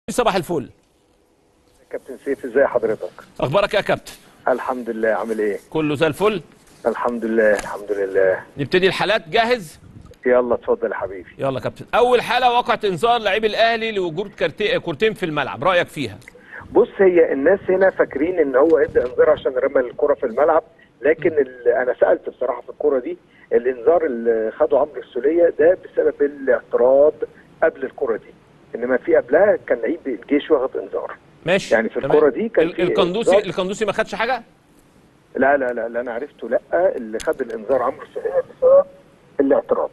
صباح الفل كابتن سيف ازاي حضرتك اخبارك يا كابتن الحمد لله عامل ايه كله زي الفل الحمد لله الحمد لله نبتدي الحالات جاهز يلا اتفضل يا حبيبي يلا كابتن اول حاله وقعت انذار لاعبي الاهلي لوجود كارتي- كورتين في الملعب رايك فيها بص هي الناس هنا فاكرين ان هو ادى انذار عشان رمى الكره في الملعب لكن ال- انا سالت بصراحه في الكره دي الانذار اللي خده عمرو السوليه ده بسبب الاعتراض قبل الكره دي انما في قبلها كان لعيب الجيش واخد انذار ماشي يعني في تمام. الكرة دي كان ال- في القندوسي إنذار. القندوسي ما خدش حاجه لا لا لا, لا انا عرفته لا اللي خد الانذار عمرو السوليه بسبب الاعتراض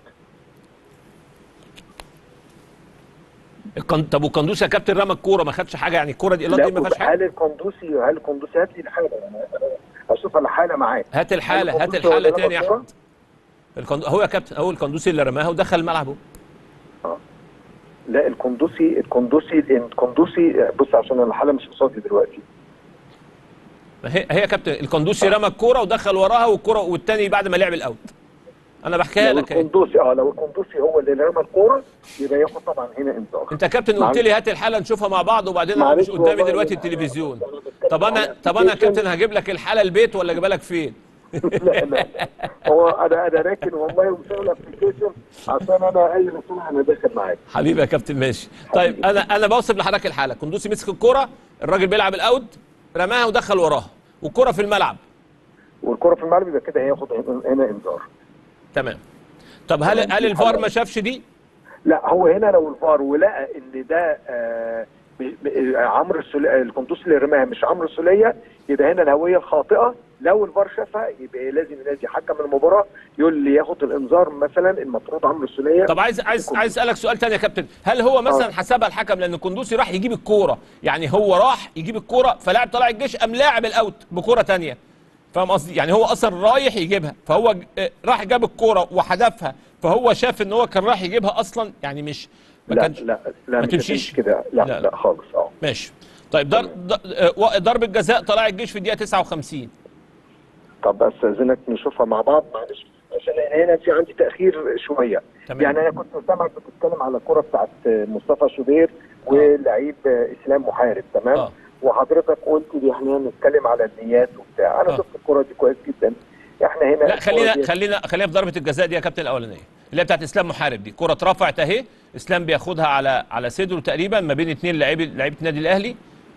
القن... طب والقندوسي يا كابتن رمى الكوره ما خدش حاجه يعني الكوره دي لا دي ما فيهاش حاجه هل القندوسي هل القندوسي هات لي الحاله يعني أنا اشوف الحاله معاك هات الحاله هل هات القندوسي هو الحاله اللي تاني يا رمى الكرة؟ احمد القند... هو يا كابتن هو القندوسي اللي رماها ودخل الملعب اهو لا القندوسي القندوسي القندوسي بص عشان الحاله مش قصادي دلوقتي ما هي هي يا كابتن القندوسي رمى الكوره ودخل وراها والكوره والتاني بعد ما لعب الاوت انا بحكيها لو لك اهي القندوسي اه لو القندوسي هو اللي رمى الكوره يبقى ياخد طبعا هنا انذار انت يا كابتن قلت لي هات الحاله نشوفها مع بعض وبعدين انا معلش مش قدامي والله دلوقتي أنا- التلفزيون أنا بتكلم طب انا على طب انا يا application. كابتن هجيب لك الحاله البيت ولا اجيبها لك فين لا لا هو انا انا راكن والله ومسوي الابلكيشن عشان انا اي رساله انا داخل معاك حبيبي يا كابتن ماشي طيب انا انا بوصف لحضرتك الحاله قندوسي مسك الكوره الراجل بيلعب الاوت رماها ودخل وراها والكوره في الملعب والكره في الملعب يبقى كده هياخد هنا- هنا انذار تمام طب هل تمام. هل الفار ما شافش دي لا هو هنا لو الفار ولقى ان ده آه ب- ب- عمرو السوليه القندوسي اللي رماها مش عمرو السوليه يبقى هنا الهويه الخاطئه لو الفار شافها يبقى لازم ينادي حكم المباراه يقول لي ياخد الانذار مثلا المفروض عمرو السوليه طب عايز عايز عايز اسالك سؤال تاني يا كابتن هل هو مثلا آه. حسبها الحكم لان القندوسي راح يجيب الكوره يعني هو راح يجيب الكوره فلاعب طلع الجيش قام لاعب الاوت بكوره تانية فاهم قصدي يعني هو اصلا رايح يجيبها فهو ج- آه، راح جاب الكوره وحدفها فهو شاف ان هو كان راح يجيبها اصلا يعني مش ما لا كانش لا لا ما مش تمشيش؟ هتمشي كده لا لا، لا, لا. لا خالص اه ماشي طيب در... در... آه، و- ضربه جزاء طلع الجيش في الدقيقه 59 طب بس استاذنك نشوفها مع بعض معلش عشان أنا هنا في عندي تاخير شويه تمام. يعني انا كنت سامعك بتتكلم على الكره بتاعت مصطفى شوبير ولعيب اسلام محارب تمام آه. وحضرتك قلت لي احنا نتكلم على النيات وبتاع انا آه. شفت الكره دي كويس جدا احنا هنا لا الكرة خلينا دي- خلينا خلينا في ضربه الجزاء دي يا كابتن الاولانيه اللي هي بتاعت اسلام محارب دي كره اترفعت اهي اسلام بياخدها على على صدره تقريبا ما بين اثنين لعيبه لعيبه النادي الاهلي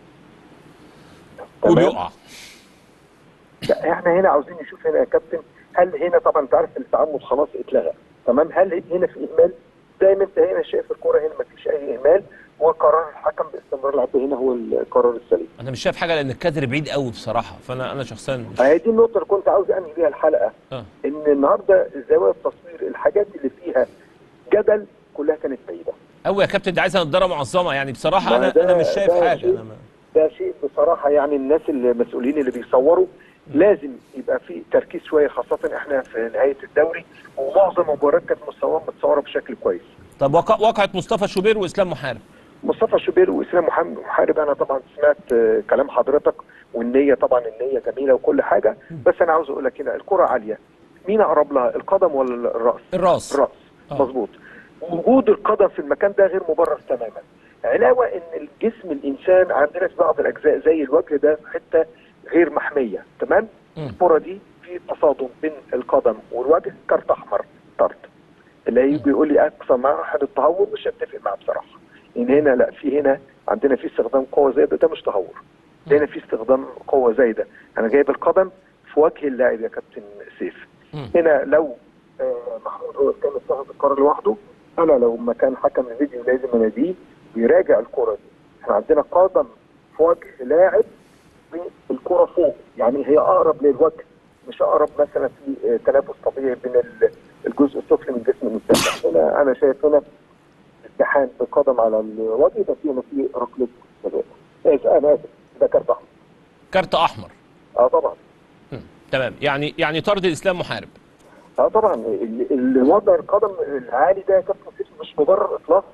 تمام. وبيقع لا احنا هنا عاوزين نشوف هنا يا كابتن هل هنا طبعا انت عارف التعمد خلاص اتلغى تمام هل هنا في اهمال زي ما انت هنا شايف الكره هنا ما فيش اي اهمال وقرار الحكم باستمرار اللعب هنا هو القرار السليم انا مش شايف حاجه لان الكادر بعيد قوي بصراحه فانا انا شخصيا مش هي دي النقطه اللي كنت عاوز انهي بيها الحلقه اه ان النهارده زوايا التصوير الحاجات اللي فيها جدل كلها كانت بعيده قوي يا كابتن دي عايزه نضاره معظمه يعني بصراحه ما انا ده- انا مش شايف ده حاجه شيء. انا ما... ده شيء بصراحه يعني الناس المسؤولين اللي بيصوروا لازم يبقى في تركيز شويه خاصه احنا في نهايه الدوري ومعظم المباريات كانت متصوره متصوره بشكل كويس طب وقع وقعت مصطفى شوبير واسلام محارب مصطفى شوبير واسلام محمد محارب انا طبعا سمعت آه، كلام حضرتك والنيه طبعا النيه جميله وكل حاجه بس انا عاوز اقول لك هنا الكره عاليه مين اقرب لها القدم ولا الراس؟ الراس الراس آه. مظبوط وجود القدم في المكان ده غير مبرر تماما علاوه ان الجسم الانسان عندنا في بعض الاجزاء زي الوجه ده في حته غير محميه تمام؟ مم. الكره دي في تصادم بين القدم والوجه كارت احمر طرد اللي هيجي يقول لي اقصى مراحل التهور مش هتفق معاه بصراحه ان هنا لا في هنا عندنا في استخدام قوه زايده ده مش تهور ده هنا في استخدام قوه زايده انا جايب القدم في وجه اللاعب يا كابتن سيف مم. هنا لو آه، محمود هو كان اتخذ القرار لوحده انا لو مكان حكم الفيديو لازم اناديه يراجع الكره دي احنا عندنا قدم في وجه لاعب والكره فوق يعني هي اقرب للوجه مش اقرب مثلا في آه، تنافس طبيعي بين ال- الجزء السفلي من جسم الانسان هنا انا شايف هنا امتحان بقدم على الوجه ده في هنا في ركله جزاء آه، انا اسف ده كارت احمر كارت احمر اه طبعا مم. تمام يعني يعني طرد الاسلام محارب اه طبعا ال- ال- الوضع القدم العالي ده يا كابتن سيف مش مبرر اطلاقا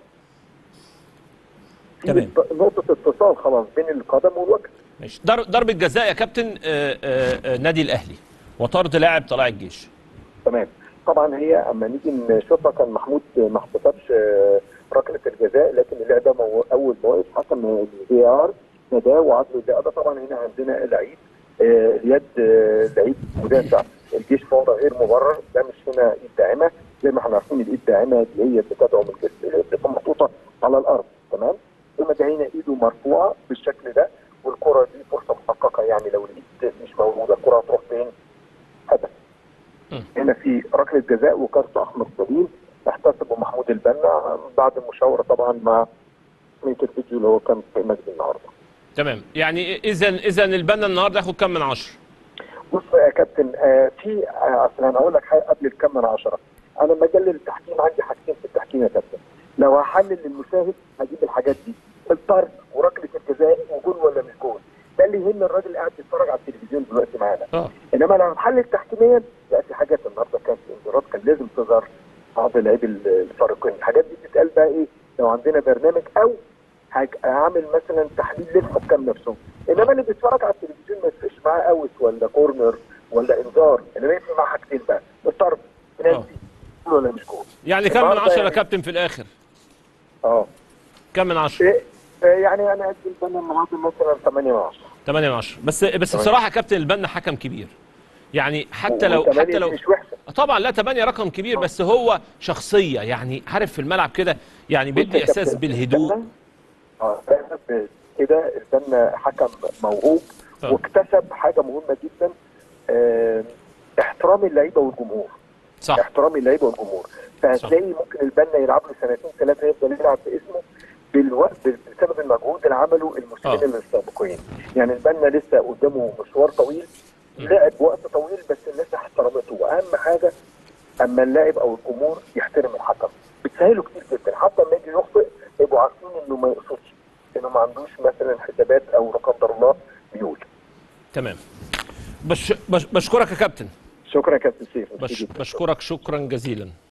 في تمام. نقطة اتصال خلاص بين القدم والوجه ماشي در- ضربه جزاء يا كابتن آه، آه، آه، نادي الاهلي وطرد لاعب طلائع الجيش تمام طبعا هي اما نيجي نشوفها كان محمود ما احتسبش آه، ركله الجزاء لكن اللعبه مو... اول ما وقف حكم الفي ار نداه وعدل اللعبه ده طبعا هنا عندنا لعيب آه، اليد آه، لعيب مدافع الجيش فوضى غير مبرر ده مش هنا ايد داعمه زي ما احنا عارفين الايد الداعمه اللي هي بتدعم الجسم اللي هي بتبقى محطوطه على الارض تمام ثم ده هنا ايده مرفوعه بالشكل ده والكره دي فرصه محققه يعني لو الايد مش موجوده الكره هتروح فين؟ هدف مم. هنا في ركله جزاء وكارت احمر سليم احتسبه محمود البنا بعد المشاوره طبعا مع ميت الفيديو اللي هو كان في مجد النهارده تمام يعني اذا اذا البنا النهارده ياخد كام من عشرة بص يا كابتن آه في آه اصل انا هقول لك حاجه قبل الكم من عشره انا مجال التحكيم عندي حاجتين في التحكيم يا كابتن لو هحلل للمشاهد هجيب الحاجات دي الطرد وركله الجزاء وجول ولا مش جول ده اللي يهم الراجل اللي قاعد بيتفرج على التلفزيون دلوقتي معانا اه انما لو هتحلل تحكيميا لا في حاجات النهارده كان في انذارات كان لازم تظهر بعض لاعبي الفريقين الحاجات دي بتتقال بقى ايه لو عندنا برنامج او هج- هعمل مثلا تحليل للحكام نفسهم انما اللي بيتفرج على التلفزيون ما يفرقش معاه اوت ولا كورنر ولا انذار انما يفرق معاه حاجتين بقى الطرد آه. بنالتي جول ولا مش جول يعني كام من النهاردة عشرة يا يعني- كابتن في الاخر اه كام من عشرة إيه، آه، يعني انا ادي البنا النهارده مثلا 8 من 10 8 من 10 بس بس بصراحه يا كابتن البنا حكم كبير يعني حتى لو وثمانية حتى لو مش وحشه طبعا لا 8 رقم كبير بس هو شخصيه يعني عارف في الملعب كده يعني بيدي بص يا احساس كابتن، بالهدوء البنا- اه فعلا كده البنا حكم موهوب آه. واكتسب حاجه مهمه جدا آه، احترام اللعيبه والجمهور صح احترام اللعيبه والجمهور فهتلاقي ممكن البنا يلعب له سنتين ثلاثه يفضل يلعب باسمه بالوقت بسبب المجهود اللي عمله المسلمين آه. السابقين يعني البنا لسه قدامه مشوار طويل لعب وقت طويل بس الناس احترمته واهم حاجه اما اللاعب او الجمهور يحترم الحكم بتسهله كتير جدا حتى لما يجي يخطئ يبقوا عارفين انه ما يقصدش انه ما عندوش مثلا حسابات او لا قدر الله ميول تمام بش بش بشكرك يا كابتن شكرا يا كابتن سيف بش بشكرك شكرا جزيلا